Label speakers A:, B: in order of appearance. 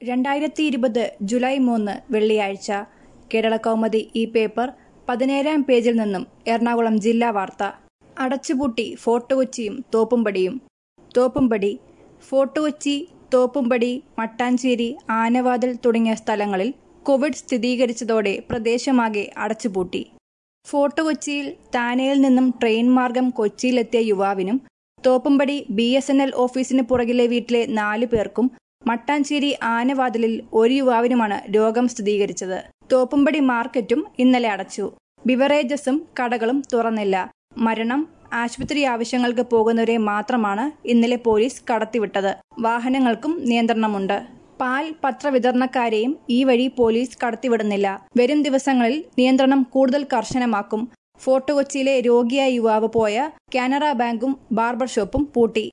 A: രണ്ടായിരത്തി ഇരുപത് ജൂലൈ മൂന്ന് വെള്ളിയാഴ്ച കേരളകൗമുദി ഈ പേപ്പർ പതിനേഴാം പേജിൽ നിന്നും എറണാകുളം ജില്ലാ വാർത്ത അടച്ചുപൂട്ടി ഫോർട്ട് കൊച്ചിയും തോപ്പുംപടിയും തോപ്പുംപടി ഫോർട്ട് കൊച്ചി തോപ്പുംപടി മട്ടാഞ്ചേരി ആനവാതിൽ തുടങ്ങിയ സ്ഥലങ്ങളിൽ കോവിഡ് സ്ഥിരീകരിച്ചതോടെ പ്രദേശമാകെ അടച്ചുപൂട്ടി ഫോർട്ട് കൊച്ചിയിൽ താനയിൽ നിന്നും ട്രെയിൻ മാർഗം കൊച്ചിയിലെത്തിയ യുവാവിനും Thoppumpady B S N L ഓഫീസിന് പുറകിലെ വീട്ടിലെ നാലു പേർക്കും മട്ടാഞ്ചേരി ആനവാതിലിൽ ഒരു യുവാവിനുമാണ് രോഗം സ്ഥിരീകരിച്ചത് തോപ്പുംപടി മാർക്കറ്റും ഇന്നലെ അടച്ചു ബിവറേജസും കടകളും തുറന്നില്ല മരണം ആശുപത്രി ആവശ്യങ്ങൾക്ക് പോകുന്നവരെ മാത്രമാണ് ഇന്നലെ പോലീസ് കടത്തിവിട്ടത് വാഹനങ്ങൾക്കും നിയന്ത്രണമുണ്ട് പാൽ പത്രവിതരണക്കാരെയും ഈ വഴി പോലീസ് കടത്തിവിടുന്നില്ല വരും ദിവസങ്ങളിൽ നിയന്ത്രണം കൂടുതൽ കർശനമാക്കും ഫോർട്ട് കൊച്ചിയിലെ രോഗിയായ യുവാവ് പോയ കാനറ ബാങ്കും ബാർബർ ഷോപ്പും പൂട്ടി